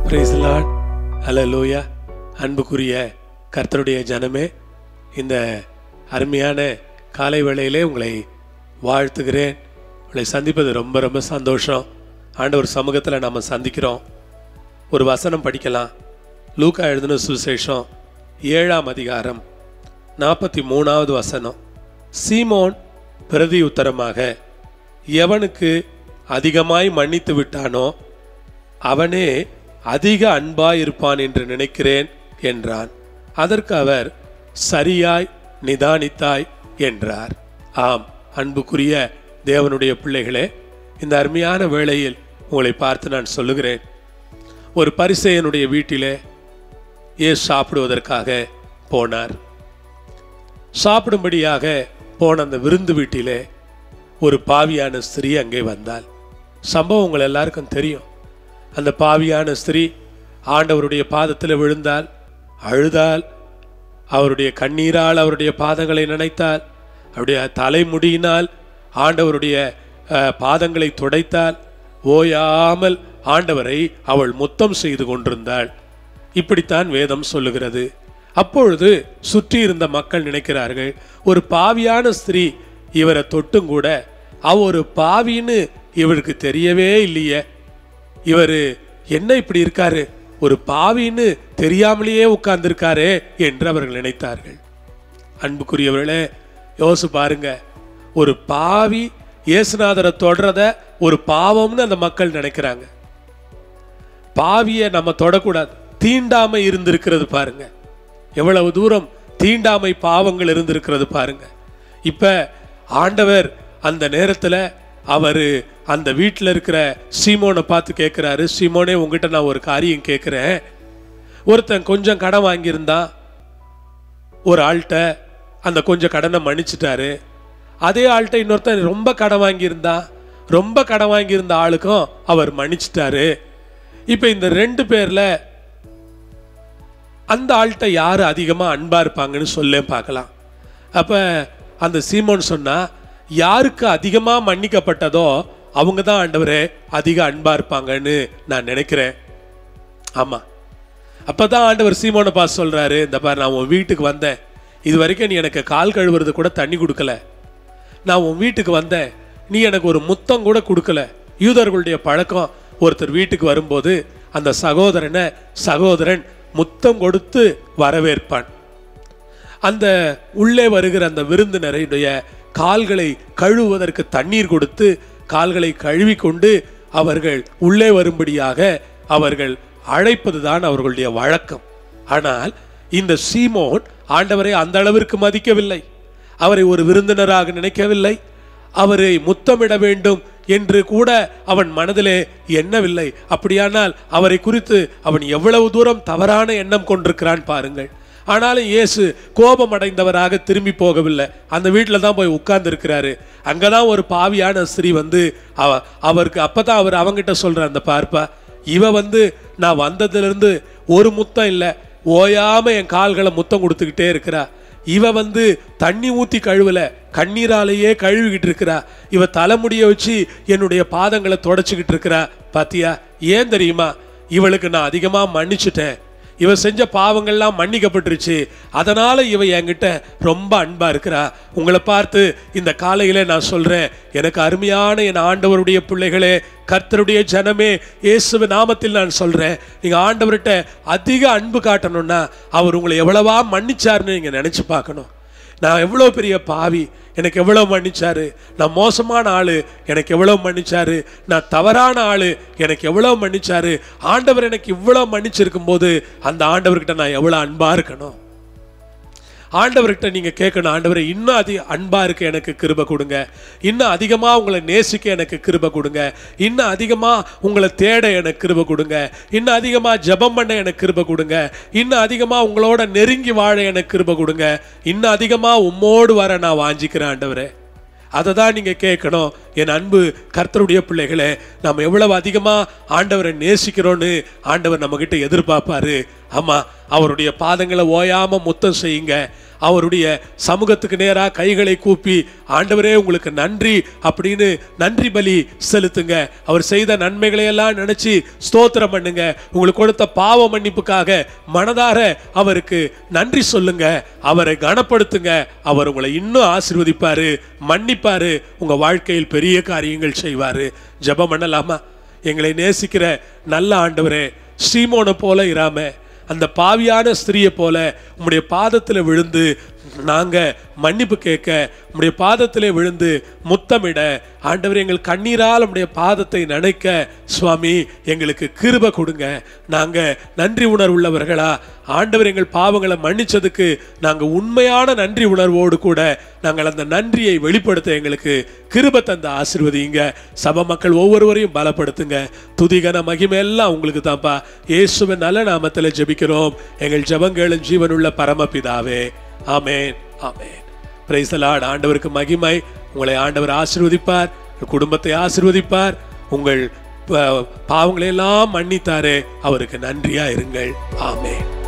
price Lord ஹalleluya அன்புக்குரிய கர்த்தருடைய ஜனமே இந்த அருமையான காலை வேளையிலே உங்களை வாழ்த்துகிறேன் உங்களை சந்திப்பது ரொம்ப ரொம்ப சந்தோஷம் ஆண்டவர் சமூகத்தில் நம்ம சந்திக்கிறோம் ஒரு வசனம் படிக்கலாம் லூக்கா எழுதின சுவிசேஷம் ஏழாம் அதிகாரம் நாற்பத்தி மூணாவது வசனம் சீமோன் பிரதி உத்தரமாக எவனுக்கு அதிகமாய் மன்னித்து விட்டானோ அவனே அதிக அன்பாயிருப்பான் என்று நினைக்கிறேன் என்றான் அதற்கு அவர் சரியாய் நிதானித்தாய் என்றார் ஆம் அன்புக்குரிய தேவனுடைய பிள்ளைகளே இந்த அருமையான வேளையில் உங்களை பார்த்து நான் சொல்லுகிறேன் ஒரு பரிசேயனுடைய வீட்டிலே ஏசு சாப்பிடுவதற்காக போனார் சாப்பிடும்படியாக போன அந்த விருந்து வீட்டிலே ஒரு பாவியான ஸ்திரீ அங்கே வந்தாள் சம்பவம் உங்கள் எல்லாருக்கும் தெரியும் அந்த பாவியான ஸ்திரீ ஆண்டவருடைய பாதத்தில் விழுந்தாள் அழுதாள் அவருடைய கண்ணீரால் அவருடைய பாதங்களை நினைத்தாள் அவருடைய தலைமுடியினால் ஆண்டவருடைய அஹ், பாதங்களை துடைத்தாள் ஓயாமல் ஆண்டவரை அவள் முத்தம் செய்து கொண்டிருந்தாள் இப்படித்தான் வேதம் சொல்லுகிறது அப்பொழுது சுற்றி இருந்த மக்கள் நினைக்கிறார்கள் ஒரு பாவியான ஸ்திரீ இவரை தொட்டும் கூட அவ ஒரு பாவின்னு இவருக்கு தெரியவே இல்லையே இவர் என்ன இப்படி இருக்காரு ஒரு பாவின்னு தெரியாமலேயே உட்கார்ந்திருக்காரே என்று அவர்கள் நினைத்தார்கள் அன்புக்குரியவர்களே யோசி பாருங்க ஒரு பாவி இயேசுநாதரை தொடரத ஒரு பாவம்னு அந்த மக்கள் நினைக்கிறாங்க பாவியை நம்ம தொடக்கூடாது தீண்டாமை இருந்திருக்கிறது பாருங்க எவ்வளவு தூரம் தீண்டாமை பாவங்கள் இருந்திருக்கிறது பாருங்க இப்ப ஆண்டவர் அந்த நேரத்துல அவரு அந்த வீட்டில் இருக்கிற சீமோனை பார்த்து கேட்குறாரு சீமோனே உங்ககிட்ட நான் ஒரு காரியம் கேட்குறேன் ஒருத்தன் கொஞ்சம் கடன் வாங்கியிருந்தான் ஒரு ஆள்கிட்ட அந்த கொஞ்சம் கடனை மன்னிச்சிட்டாரு அதே ஆள்கிட்ட இன்னொருத்தன் ரொம்ப கடன் வாங்கியிருந்தான் ரொம்ப கடன் வாங்கியிருந்த ஆளுக்கும் அவர் மன்னிச்சிட்டாரு இப்போ இந்த ரெண்டு பேரில் அந்த ஆள்கிட்ட யார் அதிகமாக அன்பாக இருப்பாங்கன்னு சொல்ல பார்க்கலாம் அப்போ அந்த சீமோன் சொன்னா யாருக்கு அதிகமாக மன்னிக்கப்பட்டதோ அவங்க தான் ஆண்டவரே அதிக அன்பாக இருப்பாங்கன்னு நான் நினைக்கிறேன் ஆமாம் அப்போ தான் ஆண்டவர் சீமோனை பார்த்து சொல்கிறாரு இந்த பாரு நான் உன் வீட்டுக்கு வந்தேன் இது வரைக்கும் நீ எனக்கு கால் கழுவுறது கூட தண்ணி கொடுக்கல நான் உன் வீட்டுக்கு வந்தேன் நீ எனக்கு ஒரு முத்தம் கூட கொடுக்கல யூதர்களுடைய பழக்கம் ஒருத்தர் வீட்டுக்கு வரும்போது அந்த சகோதரனை சகோதரன் முத்தம் கொடுத்து வரவேற்பான் அந்த உள்ளே வருகிற அந்த விருந்தினருடைய கால்களை கழுவுவதற்கு தண்ணீர் கொடுத்து கால்களை கழுவி கொண்டு அவர்கள் உள்ளே வரும்படியாக அவர்கள் அழைப்பதுதான் அவர்களுடைய வழக்கம் ஆனால் இந்த சீமோன் ஆண்டவரை அந்த அளவிற்கு மதிக்கவில்லை அவரை ஒரு விருந்தினராக நினைக்கவில்லை அவரை முத்தமிட வேண்டும் என்று கூட அவன் மனதிலே எண்ணவில்லை அப்படியானால் அவரை குறித்து அவன் எவ்வளவு தூரம் தவறான எண்ணம் கொண்டிருக்கிறான் பாருங்கள் ஆனாலும் இயேசு கோபம் அடைந்தவராக திரும்பி போகவில்லை அந்த வீட்டில் தான் போய் உட்கார்ந்து இருக்கிறாரு அங்கதான் ஒரு பாவியான ஸ்திரீ வந்து அவ அவருக்கு அப்பதான் அவர் அவங்கிட்ட சொல்ற அந்த பார்ப்பா இவ வந்து நான் வந்ததிலிருந்து ஒரு முத்தம் இல்லை ஓயாம என் கால்களை முத்தம் கொடுத்துக்கிட்டே இருக்கிறா இவ வந்து தண்ணி ஊத்தி கழுவல கண்ணீராலேயே கழுவிக்கிட்டு இருக்கிறா இவ தலைமுடிய வச்சு என்னுடைய பாதங்களை தொடச்சிக்கிட்டு இருக்கிறா பாத்தியா ஏன் தெரியுமா இவளுக்கு நான் அதிகமா மன்னிச்சுட்டேன் இவ செஞ்ச பாவங்கள்லாம் மன்னிக்கப்பட்டுருச்சு அதனால இவ என்கிட்ட ரொம்ப அன்பா இருக்கிறா உங்களை பார்த்து இந்த காலையில நான் சொல்றேன் எனக்கு அருமையான என் ஆண்டவருடைய பிள்ளைகளே கர்த்தருடைய ஜனமே இயேசுவ நாமத்தில் நான் சொல்றேன் நீங்க ஆண்டவர்கிட்ட அதிக அன்பு காட்டணும்னா அவர் உங்களை எவ்வளவா மன்னிச்சாருன்னு நீங்க நினைச்சு பார்க்கணும் நான் எவ்வளோ பெரிய பாவி எனக்கு எவ்வளோ மன்னிச்சாரு நான் மோசமான ஆளு எனக்கு எவ்வளோ மன்னிச்சாரு நான் தவறான ஆளு எனக்கு எவ்வளோ மன்னிச்சாரு ஆண்டவர் எனக்கு இவ்வளோ மன்னிச்சிருக்கும் போது அந்த ஆண்டவர்கிட்ட நான் எவ்வளோ அன்பா இருக்கணும் ஆண்டவர்கிட்ட நீங்க கேட்கணும் ஆண்டவரை இன்னும் அதிக அன்பா இருக்க எனக்கு கிருபை கொடுங்க இன்னும் அதிகமா உங்களை நேசிக்க எனக்கு கிருபை கொடுங்க இன்னும் அதிகமா உங்களை தேட எனக்கு கிருபை கொடுங்க இன்னும் அதிகமா ஜெபம் பண்ண எனக்கு கிருபை கொடுங்க இன்னும் அதிகமா உங்களோட நெருங்கி வாழ எனக்கு கிருபை கொடுங்க இன்னும் அதிகமா உம்மோடு வர நான் வாஞ்சிக்கிறேன் ஆண்டவரே அதை தான் நீங்கள் கேட்கணும் என் அன்பு கர்த்தருடைய பிள்ளைகளே நம்ம எவ்வளவு அதிகமாக ஆண்டவரை நேசிக்கிறோன்னு ஆண்டவர் நம்மக்கிட்ட எதிர்பார்ப்பாரு ஆமா அவருடைய பாதங்களை ஓயாம முத்தம் செய்யுங்க அவருடைய சமூகத்துக்கு நேராக கைகளை கூப்பி ஆண்டவரே உங்களுக்கு நன்றி அப்படின்னு நன்றி பலி செலுத்துங்க அவர் செய்த நன்மைகளை எல்லாம் நினைச்சு ஸ்தோத்திரம் பண்ணுங்க உங்களுக்கு கொடுத்த பாவ மன்னிப்புக்காக மனதார அவருக்கு நன்றி சொல்லுங்க அவரை கனப்படுத்துங்க அவர் உங்களை இன்னும் ஆசீர்வதிப்பாரு மன்னிப்பாரு உங்க வாழ்க்கையில் பெரிய காரியங்கள் செய்வாரு ஜெபம் பண்ணலாமா எங்களை நேசிக்கிற நல்ல ஆண்டவரே ஸ்ரீமோனை போல இராம அந்த பாவியான ஸ்திரியை போல உம்முடைய பாதத்தில் விழுந்து நாங்க மன்னிப்பு கேட்க உம்முடைய பாதத்திலே விழுந்து முத்தமிட ஆண்டவர் எங்கள் கண்ணீரால் உம்முடைய பாதத்தை நனைக்க சுவாமி எங்களுக்கு கிருப கொடுங்க நாங்க நன்றி உணர்வுள்ளவர்களா ஆண்டவர் எங்கள் பாவங்களை மன்னிச்சதுக்கு நாங்க உண்மையான நன்றி உணர்வோடு கூட நாங்கள் அந்த நன்றியை வெளிப்படுத்த எங்களுக்கு கிருப தந்த ஆசிர்வதிங்க சபை மக்கள் ஒவ்வொருவரையும் பலப்படுத்துங்க துதிகன மகிமை எல்லாம் உங்களுக்கு தான்ப்பா இயேசுவின் நல்ல நாமத்தில் ஜெபிக்கிறோம் எங்கள் ஜெபங்களும் ஜீவனுள்ள பரமபிதாவே ஆமென் ஆமென் பிரைஸ் ஆண்டவருக்கு மகிமை உங்களை ஆண்டவர் ஆசீர்வதிப்பார் உங்கள் குடும்பத்தை ஆசீர்வதிப்பார் உங்கள் ப- பாவங்களை எல்லாம் மன்னித்தாரே அவருக்கு நன்றியா இருங்கள் ஆமென்